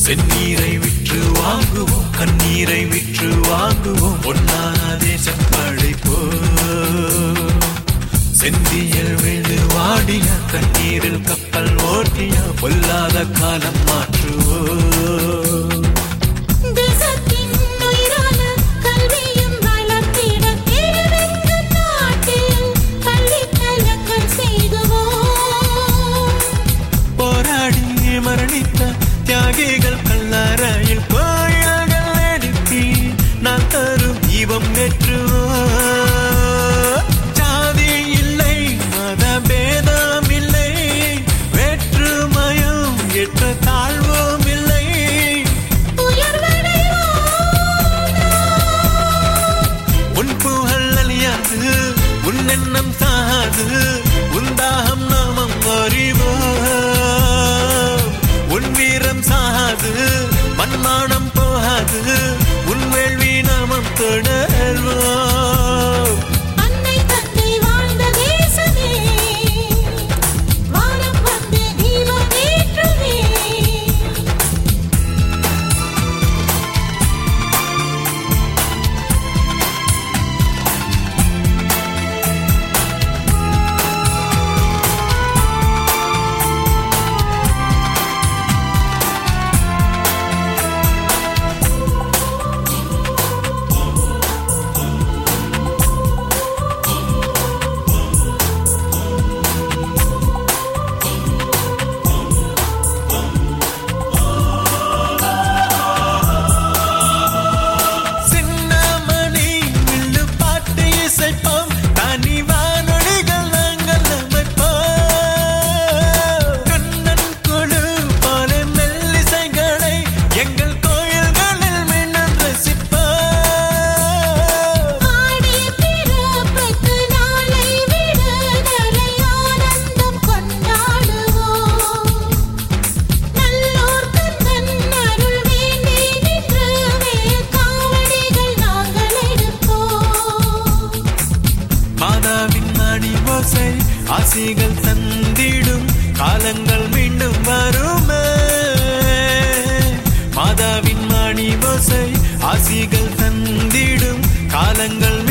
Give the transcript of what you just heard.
செந்நீரை விற்று வாங்குவோம் கண்ணீரை விற்று வாங்குவோம் பொன்னான தேசம் படைப்போ செந்தியில் விழுந்து வாடிய கண்ணீரில் கப்பல் ஓட்டிய பொல்லாத காலம் மாற்றுவோம் தேசத்தின் உயிரான கல்வியும் வளர்த்திட திருவெங்கு நாட்டில் பள்ளிக்கலங்கள் செய்துவோம் போராடி மரணித்த தியாகிகள் கல்லறையில் கோயில்கள் எடுப்பி நான் தரும் தீபம் ஏற்றுவோம் ஜாதி இல்லை மத பேதம் இல்லை வேற்றுமயம் ஏற்ற தாழ்வும் இல்லை உன் புகழ் அழியாது உன் எண்ணம் சாது உன் தாகம் நாமம் அறிவோம் உன் வீரம் சாது மண்மானம் போகாது உன் வேள்வி நாமம் தொடர்வோம் அன்னை தந்தை வாழ்ந்த தேசமே வானம் வந்து தீபம் ஏற்றுமே சின்னமணி வில்லு பாட்டு இசைப்போம் தனி வானொலிகள் நாங்கள் அமைப்போம் கண்ணன் குழு போல மெல்லிசைகளை எங்கள் கோயில்களில் மீண்டும் ரசிப்போம் ஆடிய பிறப்புக்கு நாளை விடுதலை ஆனந்தம் கொண்டாடுவோம் நல்லோர் கந்தன் அருள் வேண்டி நின்று வேல் காவடிகள் நாங்கள் எடுப்போம் மாதாவின் மணி ஓசை ஆசிகள் தந்திடும் காலங்கள் மீண்டும் வருமே மாதாவின் மணி ஓசை ஆசிகள் தந்திடும் காலங்கள்